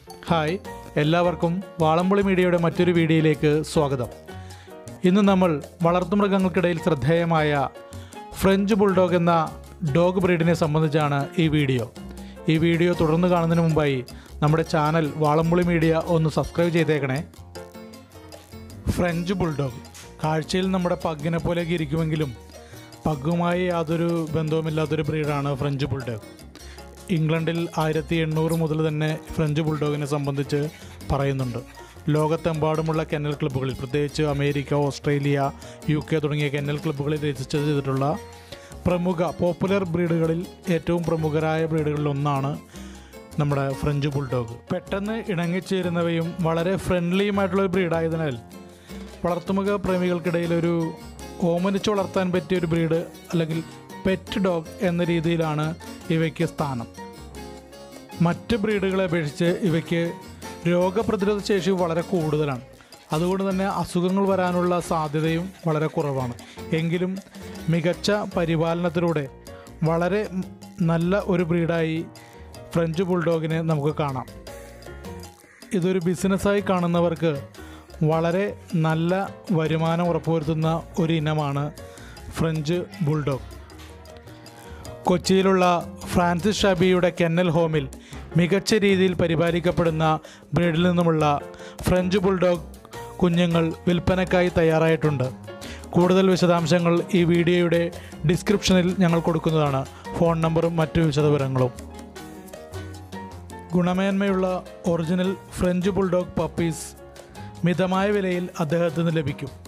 hi എല്ലാവർക്കും വാളംപുളി മീഡിയയുടെ മറ്റൊരു വീഡിയോയിലേക്ക് സ്വാഗതം ഇന്ന് നമ്മൾ വളർത്തുമൃഗങ്ങൾക്കിടയിൽ ശ്രദ്ധേയമായ ഫ്രഞ്ച് ബുൾഡോഗ് എന്ന ഡോഗ് ബ്രീഡിനെ സംബന്ധിച്ചാണ് ഈ വീഡിയോ ഈ വീഡിയോ തുടർന്ന് കാണുന്നതിന് മുമ്പായി നമ്മുടെ ചാനൽ വാളംപുളി മീഡിയ ഒന്ന് സബ്സ്ക്രൈബ് ചെയ്തേക്കണേ ഫ്രഞ്ച് ബുൾഡോഗ് കാഴ്ചയിൽ നമ്മുടെ പഗ്ഗിനെ പോലെയൊക്കെ ഇരിക്കുമെങ്കിലും പഗ്ഗുമായി യാതൊരു ബന്ധവുമില്ലാത്തൊരു ബ്രീഡാണ് ഫ്രഞ്ച് ബുൾഡോഗ് ഇംഗ്ലണ്ടിൽ ആയിരത്തി എണ്ണൂറ് മുതൽ തന്നെ ഫ്രഞ്ച് ബുൾഡോഗിനെ സംബന്ധിച്ച് പറയുന്നുണ്ട് ലോകത്തെമ്പാടുമുള്ള കെന്നൽ ക്ലബ്ബുകളിൽ പ്രത്യേകിച്ച് അമേരിക്ക ഓസ്ട്രേലിയ യു കെ തുടങ്ങിയ കെന്നൽ ക്ലബ്ബുകളിൽ രജിസ്റ്റർ ചെയ്തിട്ടുള്ള പ്രമുഖ പോപ്പുലർ ബ്രീഡുകളിൽ ഏറ്റവും പ്രമുഖരായ ബ്രീഡുകളിൽ ഒന്നാണ് നമ്മുടെ ഫ്രഞ്ച് ബുൾഡോഗ് പെട്ടെന്ന് ഇണങ്ങിച്ചേരുന്നവയും വളരെ ഫ്രണ്ട്ലിയുമായിട്ടുള്ള ഒരു ബ്രീഡായതിനാൽ വളർത്തുമൃഗ പ്രേമികൾക്കിടയിൽ ഒരു ഓമനിച്ച് വളർത്താൻ പറ്റിയ ഒരു ബ്രീഡ് അല്ലെങ്കിൽ പെറ്റ് ഡോഗ് എന്ന രീതിയിലാണ് ഇവയ്ക്ക് സ്ഥാനം മറ്റ് ബ്രീഡുകളെ അപേക്ഷിച്ച് ഇവയ്ക്ക് രോഗപ്രതിരോധ ശേഷി വളരെ കൂടുതലാണ് അതുകൊണ്ട് തന്നെ അസുഖങ്ങൾ വരാനുള്ള സാധ്യതയും വളരെ കുറവാണ് എങ്കിലും മികച്ച പരിപാലനത്തിലൂടെ വളരെ നല്ല ഒരു ബ്രീഡായി ഫ്രഞ്ച് ബുൾഡോഗിനെ നമുക്ക് കാണാം ഇതൊരു ബിസിനസ്സായി കാണുന്നവർക്ക് വളരെ നല്ല വരുമാനം ഉറപ്പുവരുത്തുന്ന ഒരു ഇനമാണ് ഫ്രഞ്ച് ബുൾഡോഗ് കൊച്ചിയിലുള്ള ഫ്രാൻസിസ് ഷാബിയുടെ കെന്നൽ ഹോമിൽ മികച്ച രീതിയിൽ പരിപാലിക്കപ്പെടുന്ന ബ്രീഡിൽ നിന്നുമുള്ള ഫ്രഞ്ച് ബുൾഡോഗ് കുഞ്ഞുങ്ങൾ വിൽപ്പനയ്ക്കായി തയ്യാറായിട്ടുണ്ട് കൂടുതൽ വിശദാംശങ്ങൾ ഈ വീഡിയോയുടെ ഡിസ്ക്രിപ്ഷനിൽ ഞങ്ങൾ കൊടുക്കുന്നതാണ് ഫോൺ നമ്പറും മറ്റു വിശദവിവരങ്ങളും ഗുണമേന്മയുള്ള ഒറിജിനൽ ഫ്രഞ്ച് ബുൾഡോഗ് പപ്പീസ് മിതമായ വിലയിൽ അദ്ദേഹത്തിന് ലഭിക്കും